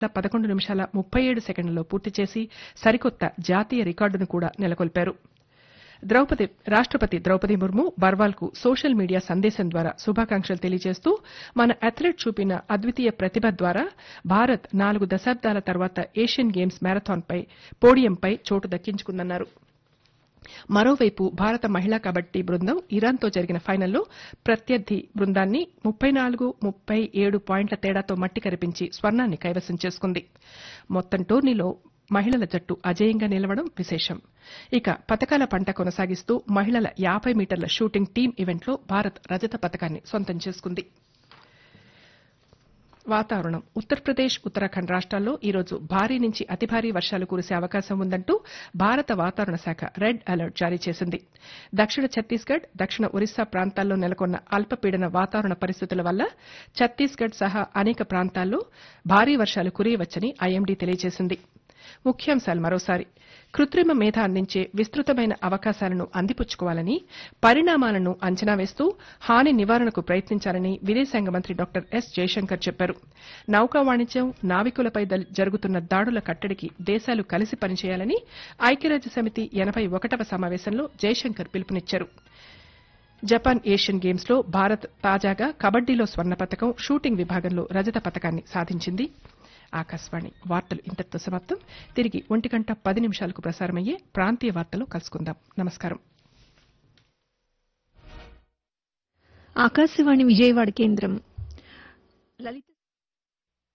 పదకొండు నిమిషాల ముప్పై ఏడు సెకండ్లలో పూర్తి చేసి సరికొత్త జాతీయ రికార్డును కూడా నెలకొల్పారు ద్రౌపది రాష్ట్రపతి ద్రౌపది ముర్ము బర్వాల్కు సోషల్ మీడియా సందేశం ద్వారా శుభాకాంక్షలు తెలియజేస్తూ మన అథ్లెట్ చూపిన అద్వితీయ ప్రతిభ ద్వారా భారత్ నాలుగు దశాబ్దాల తర్వాత ఏషియన్ గేమ్స్ మ్యారథాన్పై పోడియంపై చోటు దక్కించుకుందన్నారు మరోవైపు భారత మహిళా కబడ్డీ బృందం ఇరాన్తో జరిగిన ఫైనల్లో ప్రత్యర్థి బృందాన్ని ముప్పై నాలుగు ముప్పై ఏడు పాయింట్ల తేడాతో మట్టి కరిపించి స్వర్ణాన్ని కైవసం చేసుకుంది మొత్తం టోర్నీలో మహిళల జట్టు అజేయంగా నిలవడం విశేషం ఇక పతకాల పంట కొనసాగిస్తూ మహిళల యాభై మీటర్ల షూటింగ్ టీం ఈవెంట్లో భారత్ రజత పతకాన్ని సొంతం చేసుకుంది వాతావరణం ఉత్తరప్రదేశ్ ఉత్తరాఖండ్ రాష్ట్రాల్లో ఈరోజు భారీ నుంచి అతి భారీ వర్షాలు కురిసే అవకాశం ఉందంటూ భారత వాతావరణ శాఖ రెడ్ అలర్ట్ జారీ చేసింది దక్షిణ ఛత్తీస్గఢ్ దక్షిణ ఒరిస్సా ప్రాంతాల్లో నెలకొన్న అల్పపీడన వాతావరణ పరిస్థితుల వల్ల ఛత్తీస్గఢ్ సహా అనేక ప్రాంతాల్లో భారీ వర్షాలు కురియవచ్చని ఐఎండీ తెలియజేసింది ముఖ్యాంశాలు మరోసారి కృత్రిమ మేధ అందించే విస్తృతమైన అవకాశాలను అందిపుచ్చుకోవాలని పరిణామాలను అంచనా వేస్తూ హాని నివారణకు ప్రయత్నించాలని విదేశాంగ మంత్రి డాక్టర్ ఎస్ జయశంకర్ చెప్పారు నౌకా వాణిజ్యం నావికులపై దల్- జరుగుతున్న దాడుల కట్టడికి దేశాలు కలిసి పనిచేయాలని ఐక్యరాజ్య సమితి ఎనభై ఒకటవ సమావేశంలో జయశంకర్ పిలుపునిచ్చారు జపాన్ ఏషియన్ గేమ్స్ లో భారత్ తాజాగా కబడ్డీలో స్వర్ణ పతకం షూటింగ్ విభాగంలో రజత పతకాన్ని సాధించింది ఆకాశవాణి వార్తలు ఇంతటితో సమాప్తం తిరిగి ఒంటి గంట పది నిమిషాలకు ప్రసారమయ్యే ప్రాంతీయ వార్తలు కలుసుకుందాం నమస్కారం ఆకాశవాణి విజయవాడ కేంద్రం లలిత